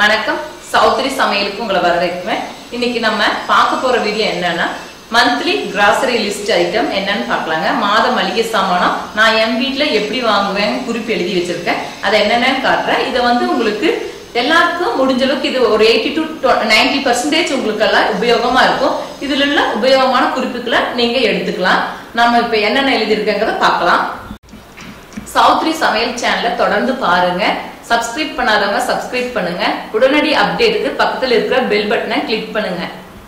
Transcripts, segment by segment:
வணக்கம் சௌத்ரி சமையலுக்கு உங்களை வரவேற்கிறேன் இன்னைக்கு நம்ம பார்க்க போற வீடியோ என்னன்னா மந்த்லி கிராசரி லிஸ்ட் ஐட்டம் என்னன்னு பார்க்கலாங்க மாத மளிகை சாமானம் நான் என் வீட்ல எப்படி வாங்குவேன் குறிப்பு எழுதி வச்சிருக்கேன் அதை என்னென்னு காட்டுறேன் இதை வந்து உங்களுக்கு எல்லாருக்கும் முடிஞ்ச அளவுக்கு இது ஒரு எயிட்டி டு நைன்டி பர்சன்டேஜ் உங்களுக்கு எல்லாம் உபயோகமா இருக்கும் இதுல உள்ள உபயோகமான குறிப்புகளை நீங்க எடுத்துக்கலாம் நம்ம இப்ப என்னென்ன எழுதியிருக்கேங்கிறத பார்க்கலாம் சௌத்ரி சமையல் சேனலை தொடர்ந்து பாருங்க சப்ஸ்கிரைப் பண்ணாதவங்க சப்ஸ்கிரைப் பண்ணுங்க உடனடி அப்டேட்டுக்கு பக்கத்துல இருக்கிற பெல் பட்டனை கிளிக் பண்ணுங்க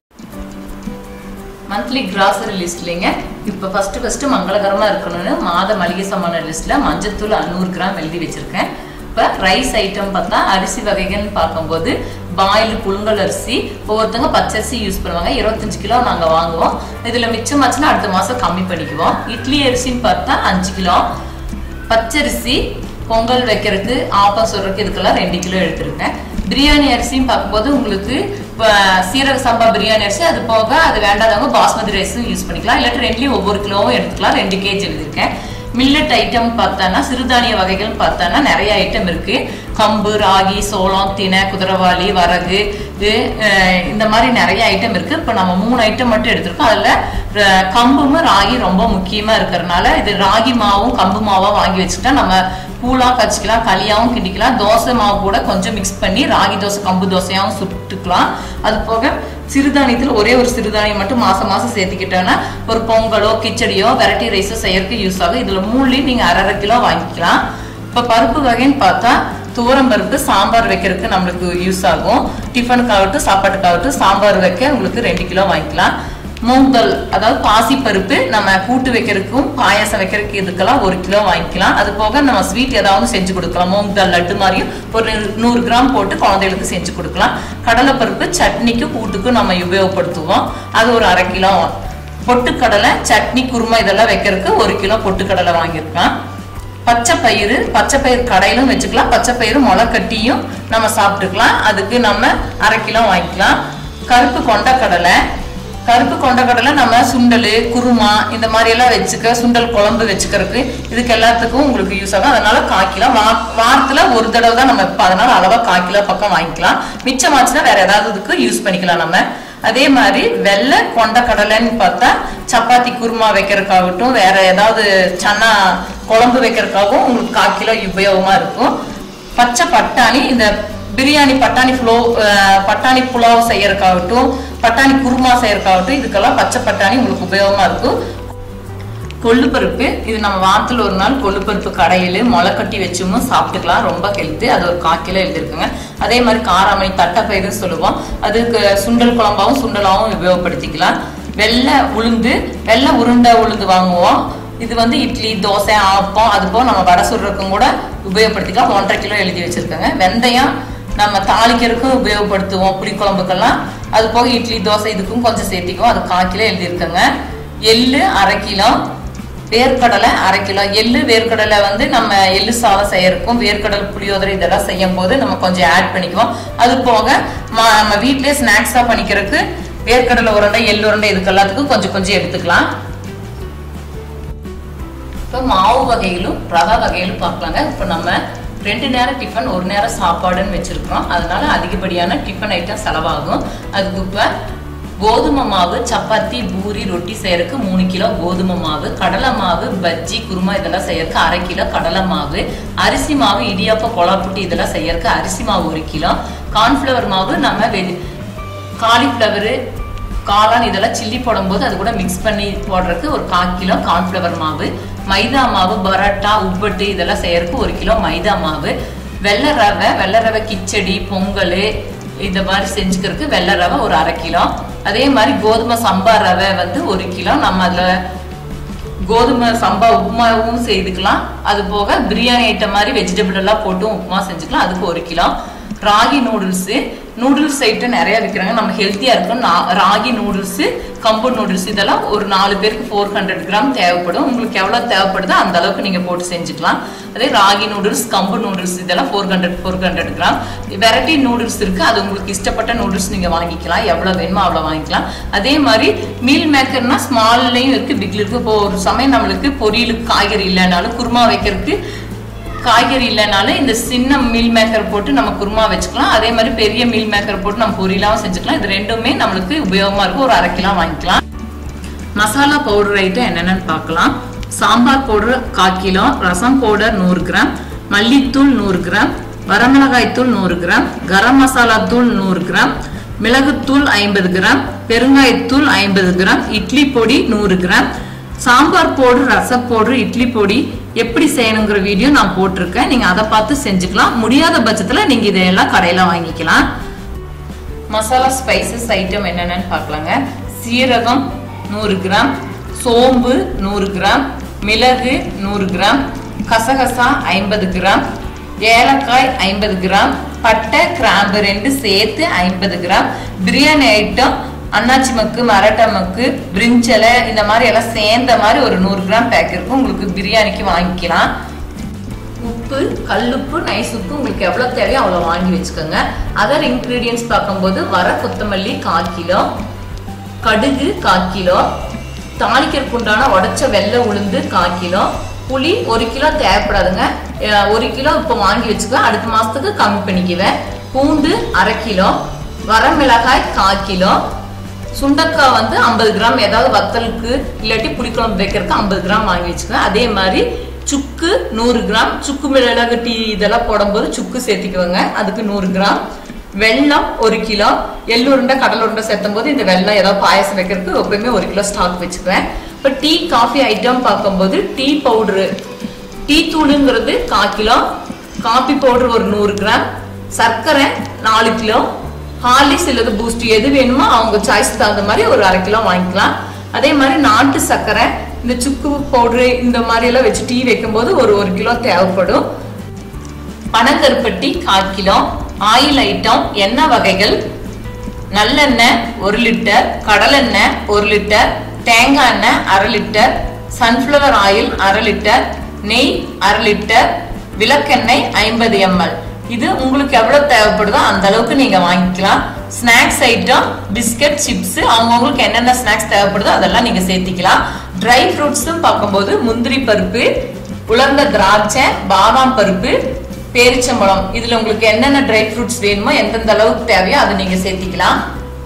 மந்த்லி கிராசரி லிஸ்ட்லிங்க இப்போ ஃபர்ஸ்ட் ஃபர்ஸ்ட் மங்களகரமா இருக்கணும்னு மாத மளிகை சாமான லிஸ்ட்ல மஞ்சத்தூள் அறுநூறு கிராம் எழுதி வச்சிருக்கேன் இப்போ ரைஸ் ஐட்டம் பார்த்தா அரிசி வகைகள்னு பார்க்கும்போது பாயில் புழுங்கல் அரிசி ஒவ்வொருத்தவங்க பச்சரிசி யூஸ் பண்ணுவாங்க இருபத்தஞ்சு கிலோ நாங்கள் வாங்குவோம் இதில் மிச்சமாச்சுன்னா அடுத்த மாதம் கம்மி பண்ணிக்குவோம் இட்லி அரிசின்னு பார்த்தா அஞ்சு கிலோ பச்சரிசி பொங்கல் வைக்கிறதுக்கு ஆப்பம் சொல்றதுக்கு இதுக்கெல்லாம் ரெண்டு கிலோ எடுத்திருக்கேன் பிரியாணி அரிசின்னு பார்க்கும்போது உங்களுக்கு இப்போ சீரக சம்பா பிரியாணி அரிசி அது போக அது வேண்டாதவங்க பாஸ்மதி ரைஸும் யூஸ் பண்ணிக்கலாம் இல்லாட்டி ரெண்டுலையும் ஒவ்வொரு கிலோவும் எடுத்துக்கலாம் ரெண்டு கேஜி எழுதியிருக்கேன் மில்லட் ஐட்டம் பார்த்தோன்னா சிறுதானிய வகைகள் பார்த்தோன்னா நிறைய ஐட்டம் இருக்கு கம்பு ராகி சோளம் தினை குதிரவாளி வரகு இது அஹ், இந்த மாதிரி நிறைய ஐட்டம் இருக்கு இப்போ நம்ம மூணு ஐட்டம் மட்டும் எடுத்திருக்கோம் அதுல அஹ், கம்பும் ராகி ரொம்ப முக்கியமா இருக்கிறதுனால இது ராகி மாவும் கம்பு மாவும் வாங்கி வச்சுக்கிட்டா நம்ம கூழா கச்சிக்கலாம் களியாவும் கிண்டிக்கலாம் தோசை மாவு கூட கொஞ்சம் மிக்ஸ் பண்ணி ராகி தோசை கம்பு தோசையாவும் சுட்டுக்கலாம் அது போக சிறுதானியத்தில் ஒரே ஒரு சிறுதானியம் மட்டும் மாசம் மாசம் சேர்த்துக்கிட்டோன்னா ஒரு பொங்கலோ கிச்சடியோ வெரைட்டி ரைஸோ செய்யறதுக்கு யூஸ் ஆகும் இதுல மூணுலையும் நீங்க அரை அரை கிலோ வாங்கிக்கலாம் இப்ப பருப்பு வகைன்னு பார்த்தா துவரம் பருப்பு சாம்பார் வைக்கிறதுக்கு நம்மளுக்கு யூஸ் ஆகும் டிஃபனுக்காகட்டும் சாப்பாட்டுக்காகட்டும் சாம்பார் வைக்க உங்களுக்கு ரெண்டு கிலோ வாங்கிக்கலாம் மூங்கல் அதாவது பாசி பருப்பு நம்ம கூட்டு வைக்கிறதுக்கும் பாயாசம் வைக்கிறதுக்கு இதுக்கெல்லாம் ஒரு கிலோ வாங்கிக்கலாம் அது போக நம்ம ஸ்வீட் ஏதாவது செஞ்சு கொடுக்கலாம் மூங் தால் லட்டு மாதிரியும் ஒரு நூறு கிராம் போட்டு குழந்தைகளுக்கு செஞ்சு கொடுக்கலாம் கடலைப்பருப்பு சட்னிக்கு கூட்டுக்கும் நம்ம உபயோகப்படுத்துவோம் அது ஒரு அரை கிலோ பொட்டுக்கடலை சட்னி குருமா இதெல்லாம் வைக்கிறதுக்கு ஒரு கிலோ பொட்டுக்கடலை வாங்கியிருக்கலாம் பச்சை பயிறு பச்சை பயிறு கடையிலும் வச்சுக்கலாம் பச்சை பயிறு முளை கட்டியும் நம்ம சாப்பிட்டுக்கலாம் அதுக்கு நம்ம அரை கிலோ வாங்கிக்கலாம் கருப்பு கொண்டக்கடலை கருப்பு கொண்டக்கடலை நம்ம சுண்டல் குருமா இந்த மாதிரி எல்லாம் வச்சுக்க சுண்டல் குழம்பு வச்சுக்கிறதுக்கு இதுக்கு எல்லாத்துக்கும் உங்களுக்கு யூஸ் ஆகும் அதனால கால் கிலோ வா வாரத்துல ஒரு தடவை தான் நம்ம வைப்போம் அதனால அளவா கால் கிலோ பக்கம் வாங்கிக்கலாம் மிச்சமாச்சுன்னா வேற ஏதாவது இதுக்கு யூஸ் பண்ணிக்கலாம் நம்ம அதே மாதிரி வெள்ளை கொண்டக்கடலைன்னு பார்த்தா சப்பாத்தி குருமா வைக்கிறதுக்காகட்டும் வேற ஏதாவது சன்னா குழம்பு வைக்கிறதுக்காகவும் உங்களுக்கு கால் கிலோ உபயோகமா இருக்கும் பச்சை பட்டாணி இந்த பிரியாணி பட்டாணி ஃப்ளோ பட்டாணி புலாவ் செய்யறதுக்காகட்டும் பட்டாணி குருமா செய்யறதுக்காகட்டும் இதுக்கெல்லாம் பச்சை பட்டாணி உங்களுக்கு உபயோகமா இருக்கும் கொள்ளுப்பருப்பு இது நம்ம வாரத்தில் ஒரு நாள் கொள்ளுப்பருப்பு கடையில் முளை கட்டி வச்சும் சாப்பிட்டுக்கலாம் ரொம்ப ஹெல்த்து அது ஒரு கால் கிலோ எழுதிருக்குங்க அதே மாதிரி காராமணி தட்டைப்பயிறுன்னு சொல்லுவோம் அதுக்கு சுண்டல் குழம்பாவும் சுண்டலாவும் உபயோகப்படுத்திக்கலாம் வெள்ளை உளுந்து வெள்ளை உருண்டை உளுந்து வாங்குவோம் இது வந்து இட்லி தோசை ஆப்பம் அது போக நம்ம வடை சுடுறதுக்கும் கூட உபயோகப்படுத்திக்கலாம் ஒன்றரை கிலோ எழுதி வச்சிருக்கேங்க வெந்தயம் நம்ம தாளிக்கிறதுக்கும் உபயோகப்படுத்துவோம் புளிக்குழம்புக்கெல்லாம் அது போக இட்லி தோசை இதுக்கும் கொஞ்சம் சேர்த்திக்குவோம் அது கால் கிலோ எழுதியிருக்கேங்க எள்ளு அரை கிலோ வேர்க்கடலை அரை கிலோ எள்ளு வேர்க்கடலை வந்து நம்ம எள்ளு சாதம் செய்யறதுக்கும் வேர்க்கடலை புளியோதரை இதெல்லாம் செய்யும் போது நம்ம கொஞ்சம் ஆட் பண்ணிக்குவோம் அது போக ம- நம்ம வீட்லயே ஸ்நாக்ஸா பண்ணிக்கிறதுக்கு வேர்க்கடலை உருண்டை எள்ளு உருண்டை இதுக்கு எல்லாத்துக்கும் கொஞ்சம் கொஞ்சம் எடுத்துக்கலாம் இப்போ மாவு வகையிலும் ரவா வகையிலும் பார்க்கலாங்க இப்போ நம்ம ரெண்டு நேரம் டிஃபன் ஒரு நேரம் சாப்பாடுன்னு வச்சிருக்கிறோம் அதனால அதிகப்படியான டிஃபன் ஐட்டம் செலவாகும் அதுக்கு இப்போ கோதுமை மாவு சப்பாத்தி பூரி ரொட்டி செய்யறதுக்கு மூணு கிலோ கோதுமை மாவு கடலை மாவு பஜ்ஜி குருமா இதெல்லாம் செய்யறதுக்கு அரை கிலோ கடலை மாவு அரிசி மாவு இடியாப்ப கொலாப்புட்டி இதெல்லாம் செய்யறதுக்கு அரிசி மாவு ஒரு கிலோ கார்ன்ஃப்ளவர் மாவு நம்ம வெஜ் காலிஃப்ளவரு காளான் இதெல்லாம் சில்லி போடும்போது அது கூட மிக்ஸ் பண்ணி போடுறதுக்கு ஒரு கால் கிலோ கார்ன்ஃப்ளவர் மாவு மைதா மாவு பரோட்டா உப்பட்டு இதெல்லாம் செய்யறதுக்கு ஒரு கிலோ மைதா மாவு வெள்ளை ரவை வெள்ளை ரவை கிச்சடி பொங்கல் இந்த மாதிரி செஞ்சுக்கிறதுக்கு வெள்ளை ரவை ஒரு அரை கிலோ அதே மாதிரி கோதுமை சம்பா ரவை வந்து ஒரு கிலோ நம்ம அதில் கோதுமை சம்பா உப்புமாவும் செய்துக்கலாம் அது போக பிரியாணி ஐட்டம் மாதிரி வெஜிடபிள் எல்லாம் போட்டும் உப்புமா செஞ்சுக்கலாம் அதுக்கு ஒரு kilo ragi noodles noodles item நிறைய விற்கிறாங்க நம்ம ஹெல்த்தியாக இருக்கும் நா- ராகி நூடுல்ஸு கம்பு நூடுல்ஸ் இதெல்லாம் ஒரு நாலு பேருக்கு ஃபோர் ஹண்ட்ரட் கிராம் தேவைப்படும் உங்களுக்கு எவ்வளோ தேவைப்படுதோ அந்த அளவுக்கு நீங்கள் போட்டு செஞ்சுக்கலாம் அதே ராகி நூடுல்ஸ் கம்பு நூடுல்ஸ் இதெல்லாம் four hundred four hundred gram variety noodles இருக்குது அது உங்களுக்கு இஷ்டப்பட்ட நூடுல்ஸ் நீங்கள் வாங்கிக்கலாம் எவ்வளோ வேணுமோ அவ்வளோ வாங்கிக்கலாம் அதே மாதிரி மீல் மேக்கர்னா ஸ்மால்லையும் இருக்குது பிக்ல இருக்குது இப்போ ஒரு சமயம் நம்மளுக்கு பொரியலுக்கு காய்கறி இல்லைனாலும் குருமா வைக்கிறதுக்கு காய்கறி இல்லைனாலும் இந்த சின்ன மீல் மேக்கர் போட்டு நம்ம குருமா வச்சுக்கலாம் அதே மாதிரி பெரிய மீல் மேக்கர் போட்டு நம்ம பொரியலாவும் செஞ்சுக்கலாம் இது ரெண்டுமே நம்மளுக்கு உபயோகமா இருக்கும் ஒரு அரை கிலோ வாங்கிக்கலாம் மசாலா பவுடர் ஐட்டம் என்னென்னு பார்க்கலாம் சாம்பார் பவுடர் கால் கிலோ ரசம் பவுடர் நூறு கிராம் மல்லித்தூள் நூறு கிராம் வரமிளகாய் தூள் நூறு கிராம் கரம் மசாலா தூள் நூறு கிராம் மிளகுத்தூள் ஐம்பது கிராம் பெருங்காயத்தூள் ஐம்பது கிராம் இட்லி பொடி நூறு கிராம் சாம்பார் பவுடர் ரச பவுடர் இட்லி பொடி எப்படி செய்யணுங்கிற வீடியோ நான் போட்டிருக்கேன் நீங்க அதை பார்த்து செஞ்சுக்கலாம் முடியாத பட்சத்துல நீங்க இதையெல்லாம் கடையில வாங்கிக்கலாம் மசாலா ஸ்பைசஸ் ஐட்டம் என்னென்னு பார்க்கலாங்க சீரகம் நூறு கிராம் சோம்பு நூறு கிராம் மிளகு நூறு கிராம் கசகசா ஐம்பது கிராம் ஏலக்காய் ஐம்பது கிராம் பட்டை கிராம்பு ரெண்டு சேர்த்து ஐம்பது கிராம் பிரியாணி ஐட்டம் அன்னாச்சி மக்கு மராட்டா மக்கு பிரிஞ்சலை இந்த மாதிரி எல்லாம் சேர்ந்த மாதிரி ஒரு நூறு கிராம் பேக் இருக்கும் உங்களுக்கு பிரியாணிக்கு வாங்கிக்கலாம் உப்பு கல்லுப்பு நைஸ் உப்பு உங்களுக்கு எவ்வளோ தேவையோ அவ்வளோ வாங்கி வச்சுக்கோங்க அதர் இன்க்ரீடியன்ஸ் பார்க்கும்போது வர கொத்தமல்லி கால் கிலோ கடுகு கால் கிலோ தாளிக்கிறதுக்கு உண்டான உடச்ச வெள்ளை உளுந்து கால் கிலோ புளி ஒரு கிலோ தேவைப்படாதுங்க அஹ் ஒரு கிலோ இப்போ வாங்கி வச்சுக்குவேன் அடுத்த மாதத்துக்கு கம்மி பண்ணிக்குவேன் பூண்டு அரை கிலோ வரமிளகாய் கால் கிலோ சுண்டக்காய் வந்து ஐம்பது கிராம் ஏதாவது வத்தலுக்கு இல்லாட்டி புளிக்குழம்பு வைக்கிறதுக்கு ஐம்பது கிராம் வாங்கி வச்சுக்குவேன் அதே மாதிரி சுக்கு நூறு கிராம் சுக்கு மிளகு டீ இதெல்லாம் போடும்போது சுக்கு சேர்த்திக்குவேங்க அதுக்கு நூறு கிராம் வெல்லம் ஒரு கிலோ எள்ளு உருண்டை கடல் உருண்டை சேர்த்தும் போது இந்த வெல்லம் ஏதாவது பாயசம் வைக்கிறதுக்கு எப்பயுமே ஒரு கிலோ ஸ்டாக் வச்சுக்குவேன் இப்போ டீ காஃபி ஐட்டம் பார்க்கும்போது டீ பவுடரு டீ தூளுங்கிறது கால் கிலோ காபி பவுடர் ஒரு நூறு கிராம் சர்க்கரை நாலு கிலோ ஹார்லிக்ஸ் இல்லது பூஸ்ட் எது வேணுமோ அவங்க சாய்ஸ் தகுந்த மாதிரி ஒரு அரை கிலோ வாங்கிக்கலாம் அதே மாதிரி நாட்டு சர்க்கரை இந்த சுக்கு பவுடரு இந்த மாதிரி எல்லாம் வச்சு டீ வைக்கும்போது ஒரு ஒரு கிலோ தேவைப்படும் பனங்கருப்பட்டி கால் கிலோ ஆயில் ஐட்டம் எண்ணெய் வகைகள் நல்லெண்ணெய் ஒரு லிட்டர் கடலெண்ணெய் ஒரு லிட்டர் தேங்காய் எண்ணெய் அரை லிட்டர் சன்ஃப்ளவர் ஆயில் அரை லிட்டர் நெய் அரை லிட்டர் விளக்கெண்ணெய் ஐம்பது எம்எல் இது உங்களுக்கு எவ்வளவு தேவைப்படுதோ அந்த அளவுக்கு நீங்க வாங்கிக்கலாம் ஸ்நாக்ஸ் ஐட்டம் பிஸ்கட் சிப்ஸ் அவங்கவுங்களுக்கு என்னென்ன ஸ்நாக்ஸ் தேவைப்படுதோ அதெல்லாம் நீங்க சேர்த்திக்கலாம் ட்ரை ஃப்ரூட்ஸும் பார்க்கும்போது முந்திரி பருப்பு உலர்ந்த திராட்சை பாதாம் பருப்பு பேரிச்சம்பழம் இதுல உங்களுக்கு என்னென்ன ட்ரை ஃப்ரூட்ஸ் வேணுமோ எந்தெந்த அளவுக்கு தேவையோ அதை நீங்க சேர்த்திக்கலாம்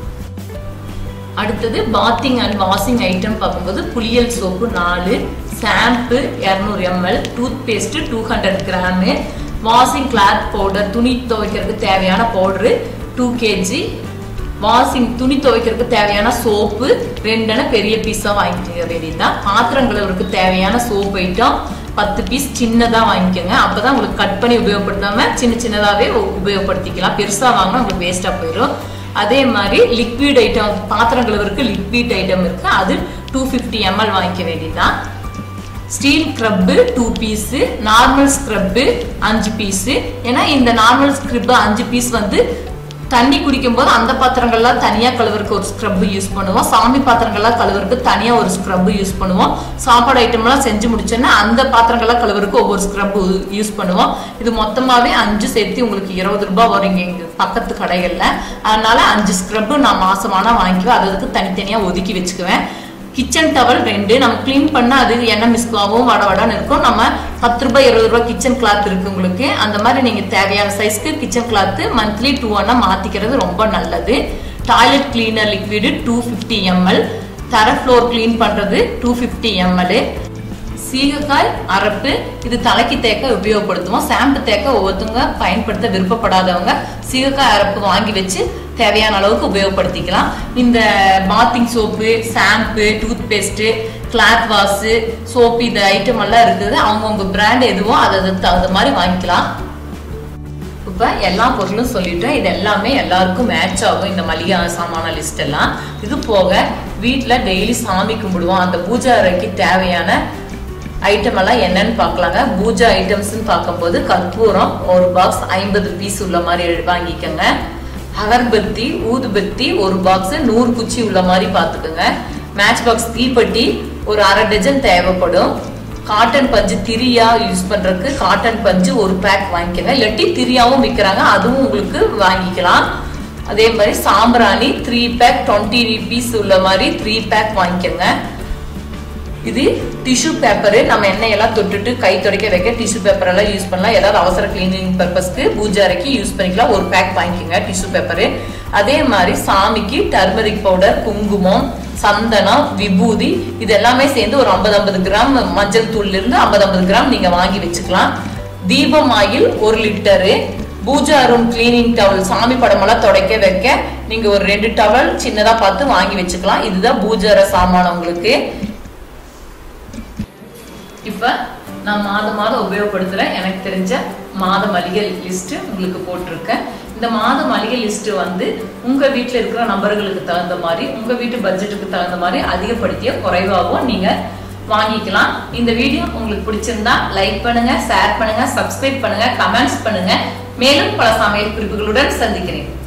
அடுத்தது பாத்திங் அண்ட் வாஷிங் ஐட்டம் பார்க்கும்போது புளியல் சோப்பு நாலு ஷாம்பு இரநூறு ML toothpaste two hundred gram washing cloth powder துணி துவைக்கிறதுக்கு தேவையான பவுடரு டூ கேஜி வாஷிங் துணி துவைக்கிறதுக்கு தேவையான சோப்பு ரெண்டென பெரிய பீஸாக வாங்கிக்க வேண்டியதுதான் பாத்திரம் கழுவுறதுக்கு தேவையான சோப் ஐட்டம் பத்து பீஸ் சின்னதாக வாங்கிக்கோங்க அப்போ தான் உங்களுக்கு கட் பண்ணி உபயோகப்படுத்தாமல் சின்ன சின்னதாகவே உபயோகப்படுத்திக்கலாம் பெருசாக வாங்கினா உங்களுக்கு வேஸ்ட்டாக போயிடும் அதே மாதிரி லிக்விட் ஐட்டம் பாத்திரம் கழுவுறதுக்கு லிக்விட் ஐட்டம் இருக்குது அது டூ ஃபிஃப்டி எம்எல் வாங்கிக்க வேண்டியதுதான் steel scrub two piece normal scrub அஞ்சு பீஸு ஏன்னா இந்த நார்மல் ஸ்க்ரப்பு அஞ்சு பீஸ் வந்து தண்ணி குடிக்கும் போது அந்த பாத்திரங்கள்லாம் தனியாக கழுவுறதுக்கு ஒரு ஸ்க்ரப்பு யூஸ் பண்ணுவோம் சாமி பாத்திரங்கள்லாம் கழுவுறதுக்கு தனியாக ஒரு ஸ்க்ரப்பு யூஸ் பண்ணுவோம் சாப்பாடு ஐட்டம்லாம் செஞ்சு முடிச்சோன்னா அந்த பாத்திரங்கள்லாம் கழுவுறதுக்கு ஒவ்வொரு ஸ்க்ரப்பு யூஸ் பண்ணுவோம் இது மொத்தமாகவே அஞ்சு சேர்த்து உங்களுக்கு இருபது ரூபாய் வரும் இங்கே எங்கள் பக்கத்து கடைகளில் அதனால அஞ்சு ஸ்க்ரப்பு நான் மாசமானா வாங்கிக்குவேன் அது அதுக்கு தனித்தனியாக ஒதுக்கி வச்சுக்குவேன் கிச்சன் டவல் ரெண்டு நம்ம க்ளீன் பண்ணால் அது எண்ணெய் மிஸ்காவும் வட வடன்னு இருக்கும் நம்ம பத்து ரூபாய் இருபது ரூபாய் கிச்சன் கிளாத் இருக்கு உங்களுக்கு அந்த மாதிரி நீங்கள் தேவையான சைஸ்க்கு கிச்சன் கிளாத்து மந்த்லி டூ ஒன்னா மாற்றிக்கிறது ரொம்ப நல்லது toilet cleaner liquid two fifty ML தர ஃப்ளோர் க்ளீன் பண்ணுறது டூ ஃபிஃப்டி எம்எல் சீகக்காய் அரப்பு இது தலைக்கு தேக்க உபயோகப்படுத்துவோம் ஷாம்பு தேக்க ஒவ்வொருத்தவங்க பயன்படுத்த விருப்பப்படாதவங்க சீகக்காய் அரப்பு வாங்கி வச்சு தேவையான அளவுக்கு உபயோகப்படுத்திக்கலாம் இந்த bathing soap shampoo toothpaste cloth wash soap இந்த ஐட்டம் எல்லாம் இருக்குது அவங்கவுங்க பிராண்ட் எதுவோ அதை அதுக்கு தகுந்த மாதிரி வாங்கிக்கலாம் இப்போ எல்லா பொருளும் சொல்லிட்டேன் இது எல்லாமே எல்லாருக்கும் மேட்ச் ஆகும் இந்த மளிகை சாமான லிஸ்ட் எல்லாம் இது போக வீட்டில் டெய்லி சாமி கும்பிடுவோம் அந்த பூஜை அறைக்கு தேவையான ஐட்டம் எல்லாம் என்னன்னு பார்க்கலாங்க பூஜை ஐட்டம்ஸ்னு பார்க்கும்போது கற்பூரம் ஒரு பாக்ஸ் ஐம்பது பீஸ் உள்ள மாதிரி வாங்கிக்கோங்க அகர்பத்தி ஊதுபத்தி ஒரு பாக்ஸ் நூறு குச்சி உள்ள மாதிரி பார்த்துக்கோங்க மேட்ச் பாக்ஸ் தீப்பெட்டி ஒரு அரை டஜன் தேவைப்படும் காட்டன் பஞ்சு திரியா யூஸ் பண்றதுக்கு காட்டன் பஞ்சு ஒரு பேக் வாங்கிக்கோங்க இல்லாட்டி திரியாவும் விற்கிறாங்க அதுவும் உங்களுக்கு வாங்கிக்கலாம் அதே மாதிரி சாம்பிராணி த்ரீ பேக் டுவெண்ட்டி பீஸ் உள்ள மாதிரி த்ரீ பேக் வாங்கிக்கோங்க இது டிஷ்யூ பேப்பரு நம்ம எண்ணெயெல்லாம் தொட்டுட்டு கை துடைக்க வைக்க டிஷ்யூ பேப்பர் எல்லாம் யூஸ் பண்ணலாம் ஏதாவது அவசர கிளீனிங் பர்பஸ்க்கு பூஜை அறைக்கு யூஸ் பண்ணிக்கலாம் ஒரு பேக் வாங்கிக்கோங்க டிஷ்யூ பேப்பரு அதே மாதிரி சாமிக்கு டர்மரிக் பவுடர் குங்குமம் சந்தனம் விபூதி இது எல்லாமே சேர்ந்து ஒரு ஐம்பது ஐம்பது கிராம் மஞ்சள் தூள்ல இருந்து ஐம்பது ஐம்பது கிராம் நீங்க வாங்கி வச்சுக்கலாம் தீபம் ஆயில் ஒரு litre puja room cleaning towel சாமி படமெல்லாம் துடைக்க வைக்க நீங்க ஒரு ரெண்டு டவல் சின்னதா பார்த்து வாங்கி வச்சுக்கலாம் இதுதான் பூஜார சாமான் உங்களுக்கு இப்ப நான் மாதம் மாதம் உபயோகப்படுத்துற எனக்கு தெரிஞ்ச மாத மளிகை லிஸ்ட் உங்களுக்கு போட்டிருக்கேன் இந்த மாத மளிகை லிஸ்ட் வந்து உங்க வீட்ல இருக்கிற நபர்களுக்கு தகுந்த மாதிரி உங்க வீட்டு பட்ஜெட்டுக்கு தகுந்த மாதிரி அதிகப்படுத்திய குறைவாகவும் நீங்க வாங்கிக்கலாம் இந்த வீடியோ உங்களுக்கு பிடிச்சிருந்தா லைக் பண்ணுங்க ஷேர் பண்ணுங்க சப்ஸ்கிரைப் பண்ணுங்க கமெண்ட்ஸ் பண்ணுங்க மேலும் பல சமையல் குறிப்புகளுடன் சந்திக்கிறேன்